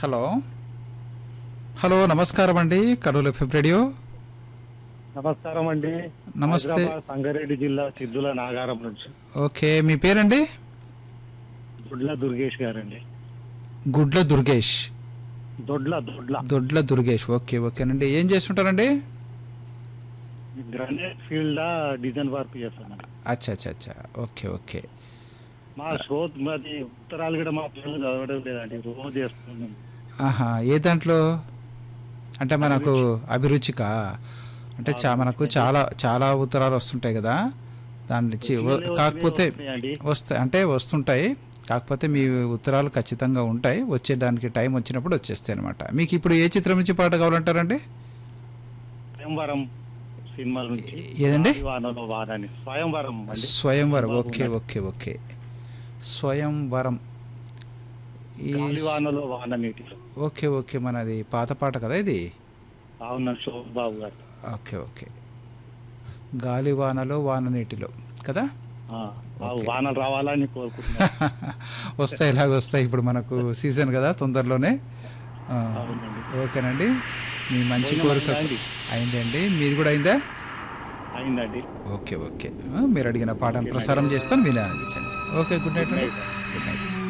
Hello hello నమస్కారం అండి Kurnool FM radio నమస్కారం అండి నమస్తే. హైదరాబాద్ సంగారెడ్డి జిల్లా సిద్ధుల నాగారం నుంచి ఓకే మీ పేరండి దొడ్ల దుర్గేష్ గారండి గుడ్ల దుర్గేష్ దొడ్ల దొడ్ల దొడ్ల దుర్గేష్ ఓకే ఓకేనండి ఏం చేస్తుంటారండి గ్రానైట్ ఫీల్డ్ డిజైన్ వర్క్ చేస్తామండి అచ్చా అచ్చా అచ్చా ఓకే ఓకే మా శ్రోత్ మాది ఉత్తరాలు కూడా మా పిల్లలు చదవడం లేదండి రోజు చేస్తున్నాం ఆహా ఏ దాంట్లో అంటే మనకు అభిరుచికా అంటే చా మనకు చాలా చాలా ఉత్తరాలు వస్తుంటాయి కదా దాని నుంచి వ- పిల్లలు కాకపోతే వస్తున్నాయండి. వస్తాయి అంటే వస్తుంటాయి కాకపోతే మీ ఉత్తరాలు ఖచ్చితంగా ఉంటాయి వచ్చేదానికి టైం వచ్చినప్పుడు వచ్చేస్తాయి అనమాట మీకు ఇప్పుడు ఏ చిత్రం నుంచి పాట కావాలంటారండి స్వయంవరం సినిమాల నుంచి ఏదండి? వానలో వానని స్వయంవరం అండి స్వయంవరం ఓకే ఓకే ఓకే స్వయంవరం ఈ గాలివానలో వాన నీటిలో ఓకే ఓకే మనది పాత పాట కదా ఇది అవున శోభ్ బాబు గారు ఓకే ఓకే గాలివానలో వాన నీటిలో కదా ఆ, ఆ వానలు రావాలని కోరుకుంటున్నాను వస్తాయి ఇలాగ వస్తాయి ఇప్పుడు మనకు సీజన్ కదా తొందరలోనే ఆ, అవునండి ఓకేనండి మీ మంచి భోజనం కోరిక అయిందా అండి? అయిందండి మీది కూడా అయిందా అయిందండి ఓకే ఓకే ఆ, మీరు అడిగిన పాటను ప్రసారం చేస్తాను మీరు ఆనందించండి ఓకే గుడ్ నైట్ అండి గుడ్ నైట్